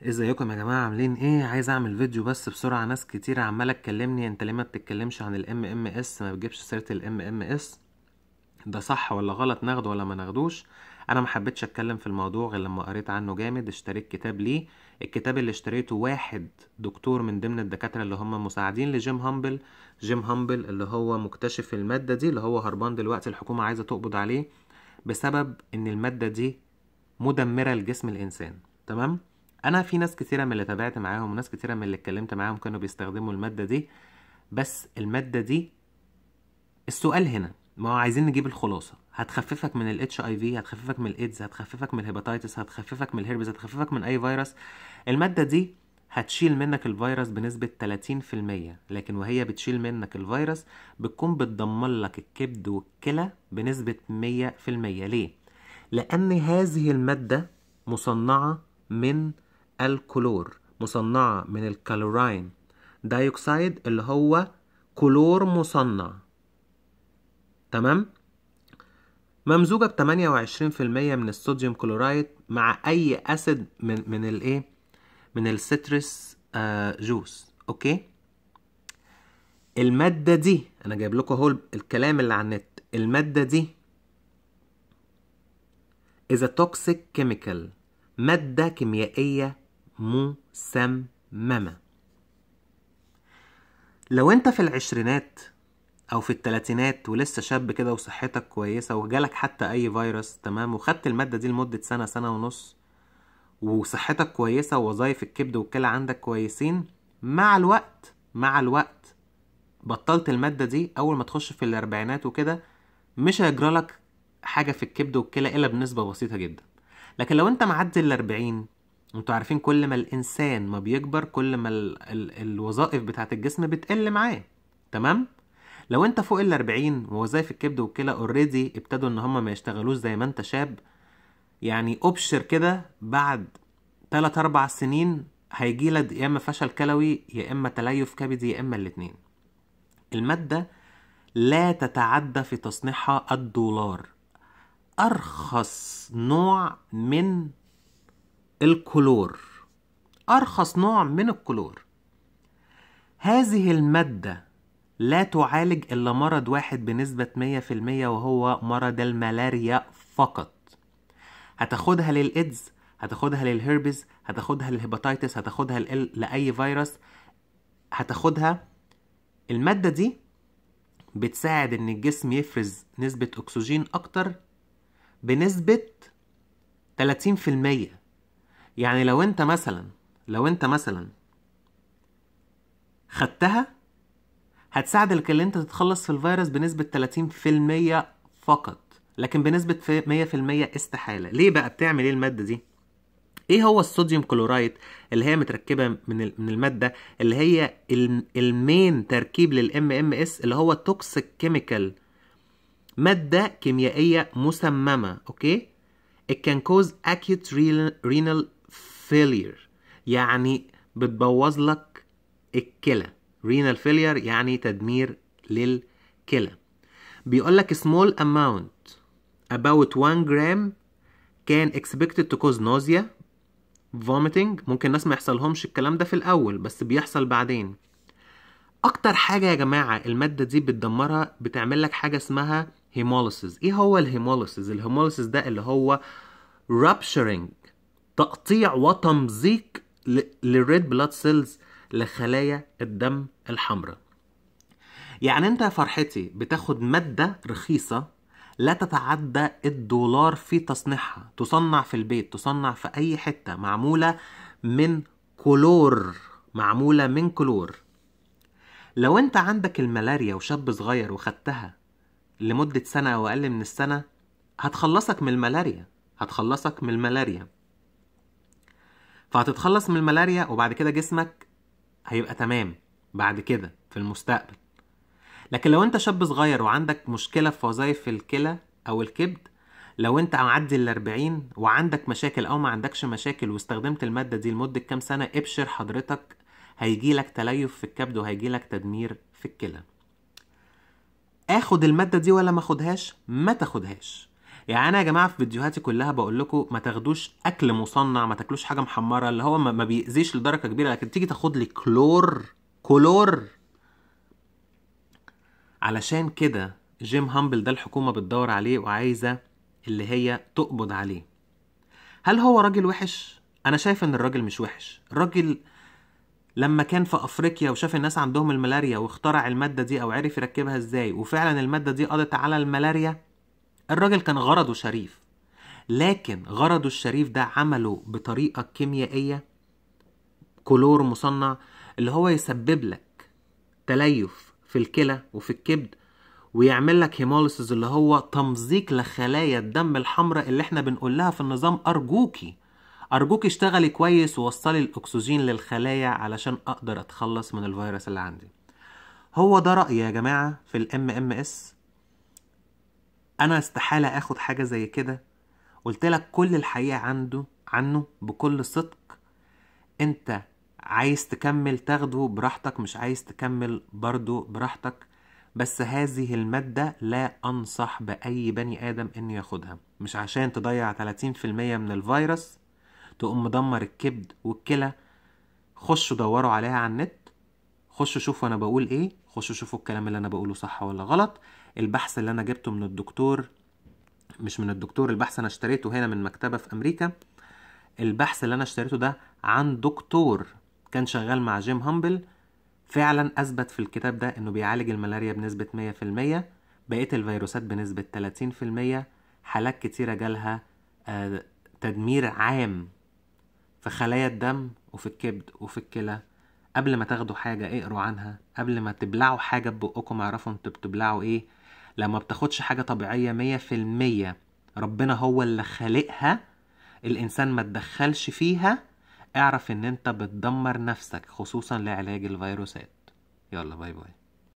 ازيكم يا جماعة عاملين ايه عايز اعمل فيديو بس بسرعة ناس كتير عمالة تكلمني انت ليه ما بتتكلمش عن الام ام اس ما بتجيبش سيرة الام ام اس ده صح ولا غلط ناخده ولا ما ناخدوش انا ما حبيتش اتكلم في الموضوع غير لما قريت عنه جامد اشتريت كتاب ليه الكتاب اللي اشتريته واحد دكتور من ضمن الدكاترة اللي هم مساعدين لجيم هامبل جيم هامبل اللي هو مكتشف المادة دي اللي هو هربان دلوقتي الحكومة عايزة تقبض عليه بسبب ان المادة دي مدمرة لجسم الانسان تمام انا في ناس كتيرة من اللي تابعت معاهم وناس كتيرة من اللي اتكلمت معاهم كانوا بيستخدموا المادة دي بس المادة دي السؤال هنا ما هو عايزين نجيب الخلاصة هتخففك من الاتش اي في هتخففك من الايدز هتخففك من الهيباتيتس هتخففك من الهربز هتخففك من اي فيروس المادة دي هتشيل منك الفيروس بنسبة 30% لكن وهي بتشيل منك الفيروس بتكون بتدمر لك الكبد والكلى بنسبة 100% ليه؟ لأن هذه المادة مصنعة من الكلور مصنعة من الكالوراين دايوكسيد اللي هو كلور مصنع تمام ممزوجة ب 28% من الصوديوم كلورايد مع أي أسيد من من الإيه؟ من السيترس آه جوس أوكي؟ المادة دي أنا جايب لكم أهو الكلام اللي على النت المادة دي is a toxic chemical مادة كيميائية مسممة لو انت في العشرينات او في التلاتينات ولسه شاب كده وصحتك كويسة وجالك حتى اي فيروس تمام وخدت المادة دي لمدة سنة سنة ونص وصحتك كويسة ووظائف الكبد والكلى عندك كويسين مع الوقت مع الوقت بطلت المادة دي اول ما تخش في الاربعينات وكده مش هيجرالك حاجة في الكبد والكلى الا بنسبة بسيطة جدا لكن لو انت معدي الاربعين انتوا عارفين كل ما الانسان ما بيكبر كل ما ال ال الوظائف بتاعت الجسم بتقل معاه تمام لو انت فوق الاربعين ووظائف الكبد والكلى اوريدي ابتدوا ان هم ما يشتغلوش زي ما انت شاب يعني ابشر كده بعد 3 4 سنين هيجيلك يا اما فشل كلوي يا اما تليف كبدي يا اما الاتنين المادة لا تتعدى في تصنيعها الدولار أرخص نوع من الكلور أرخص نوع من الكلور هذه المادة لا تعالج إلا مرض واحد بنسبة 100% وهو مرض الملاريا فقط هتاخدها للإيدز هتاخدها للهربز هتاخدها للهيباتيتس هتاخدها لأي فيروس هتاخدها المادة دي بتساعد إن الجسم يفرز نسبة أكسجين أكتر بنسبة 30% يعني لو انت مثلا لو انت مثلا خدتها هتساعدك ان انت تتخلص في الفيروس بنسبة 30% فقط لكن بنسبة 100% استحالة ليه بقى بتعمل ايه المادة دي ايه هو الصوديوم كلورايد اللي هي متركبة من من المادة اللي هي المين تركيب للام ام اس اللي هو توكسيك كيميكال مادة كيميائية مسممة اوكي it can cause acute renal failure يعني بتبوظ لك الكلى renal failure يعني تدمير للكلى بيقول لك small amount about 1 gram can expected to cause nausea vomiting ممكن ناس ما يحصلهمش الكلام ده في الاول بس بيحصل بعدين اكتر حاجه يا جماعه الماده دي بتدمرها بتعمل لك حاجه اسمها هيموليسيس ايه هو الهيموليسيس الهيموليسيس ده اللي هو rupturing تقطيع وتمزيق للريد بلاد سيلز لخلايا الدم الحمراء يعني انت يا فرحتي بتاخد مادة رخيصة لا تتعدى الدولار في تصنيعها تصنع في البيت تصنع في اي حتة معمولة من كلور معمولة من كلور لو انت عندك الملاريا وشاب صغير وخدتها لمدة سنة أو أقل من السنة هتخلصك من الملاريا هتخلصك من الملاريا فهتتخلص من الملاريا وبعد كده جسمك هيبقى تمام بعد كده في المستقبل لكن لو انت شاب صغير وعندك مشكلة في وظائف الكلى أو الكبد لو انت معدي الأربعين وعندك مشاكل أو ما عندكش مشاكل واستخدمت المادة دي لمدة كام سنة ابشر حضرتك هيجيلك تليف في الكبد وهيجيلك تدمير في الكلى اخد المادة دي ولا ما اخدهاش ما تاخدهاش يعني انا يا جماعه في فيديوهاتي كلها بقول لكم ما تاخدوش اكل مصنع ما تاكلوش حاجه محمره اللي هو ما ما بيأذيش لدرجه كبيره لكن تيجي تاخد لي كلور كلور علشان كده جيم هامبل ده الحكومه بتدور عليه وعايزه اللي هي تقبض عليه هل هو راجل وحش انا شايف ان الراجل مش وحش الراجل لما كان في افريقيا وشاف الناس عندهم الملاريا واخترع الماده دي او عرف يركبها ازاي وفعلا الماده دي قضت على الملاريا الراجل كان غرضه شريف لكن غرضه الشريف ده عمله بطريقه كيميائيه كلور مصنع اللي هو يسبب لك تليف في الكلى وفي الكبد ويعمل لك هيموليسيس اللي هو تمزيق لخلايا الدم الحمراء اللي احنا بنقول لها في النظام ارجوكي ارجوكي اشتغلي كويس ووصلي الاكسجين للخلايا علشان اقدر اتخلص من الفيروس اللي عندي هو ده رأيي يا جماعة في الام ام اس انا استحالة اخد حاجة زي كده قلت لك كل الحقيقة عنده عنه بكل صدق انت عايز تكمل تاخده براحتك مش عايز تكمل برضو براحتك بس هذه المادة لا أنصح بأي بني آدم إنه ياخدها مش عشان تضيع 30% من الفيروس تقوم مدمر الكبد والكلى خشوا دوروا عليها على النت خشوا شوفوا أنا بقول إيه خشوا شوفوا الكلام اللي أنا بقوله صح ولا غلط البحث اللي أنا جبته من الدكتور مش من الدكتور البحث أنا اشتريته هنا من مكتبة في أمريكا البحث اللي أنا اشتريته ده عن دكتور كان شغال مع جيم هامبل فعلا اثبت في الكتاب ده انه بيعالج الملاريا بنسبة 100% بقية الفيروسات بنسبة 30% حالات كتيرة جالها آه، تدمير عام في خلايا الدم وفي الكبد وفي الكلى قبل ما تاخدوا حاجة اقروا عنها قبل ما تبلعوا حاجة ببقكم اعرفوا انتوا بتبلعوا ايه لما بتاخدش حاجة طبيعية مية في المية ربنا هو اللي خالقها الانسان ما تدخلش فيها اعرف ان انت بتدمر نفسك خصوصا لعلاج الفيروسات يلا باي باي